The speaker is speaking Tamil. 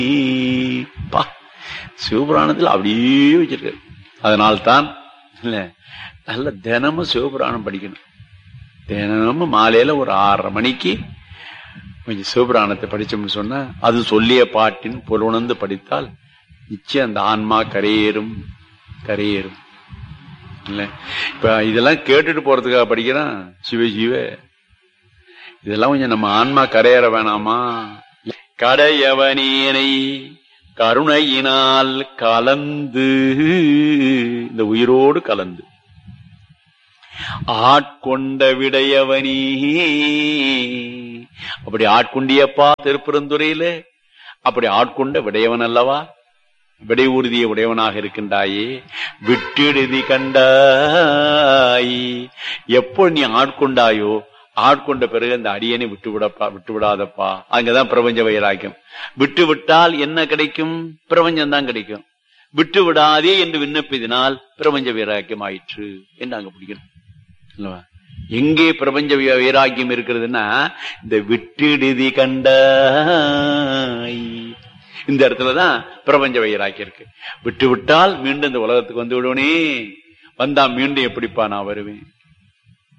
பா சிவபுராணத்தில் அப்படியே வச்சிருக்காரு அதனால்தான் இல்ல நல்ல தினமும் சிவபுராணம் படிக்கணும் தினமும் மாலையில ஒரு ஆறரை மணிக்கு கொஞ்சம் சிவபுராணத்தை படிச்சோம்னு சொன்னா அது சொல்லிய பாட்டின் பொருணர்ந்து படித்தால் நிச்சயம் அந்த ஆன்மா கரையேறும் கரையேறும் இல்ல இப்ப இதெல்லாம் கேட்டுட்டு போறதுக்காக படிக்கிறான் சிவ சிவ இதெல்லாம் கொஞ்சம் நம்ம ஆன்மா கரையேற வேணாமா கடையவனேனை கருணையினால் கலந்து இந்த உயிரோடு கலந்து ஆட்கொண்ட விடையவனே அப்படி ஆட்கொண்டியப்பா திருப்பெருந்துறையில அப்படி ஆட்கொண்ட விடையவன் அல்லவா விடை உறுதிய உடையவனாக இருக்கின்றாயே விட்டெழுதி கண்டாய் எப்போ நீ ஆட்கொண்டாயோ ஆட்கொண்ட பிறகு அந்த அடியனை விட்டு விடப்பா விட்டு விடாதப்பா அங்கதான் பிரபஞ்ச வைராக்கியம் விட்டு விட்டால் என்ன கிடைக்கும் பிரபஞ்சம் தான் கிடைக்கும் விட்டு விடாதே என்று விண்ணப்பிதினால் பிரபஞ்ச வைராக்கியம் ஆயிற்று என்று அங்க பிடிக்கணும் அல்லவா? எங்கே பிரபஞ்ச வை- வைராக்கியம் இருக்கிறதுன்னா இந்த விட்டுடுதி கண்டாய் இந்த இடத்துலதான் பிரபஞ்ச வைராக்கியம் இருக்கு விட்டு விட்டால் மீண்டும் இந்த உலகத்துக்கு வந்து விடுவனே வந்தா மீண்டும் எப்படிப்பா நான் வருவேன்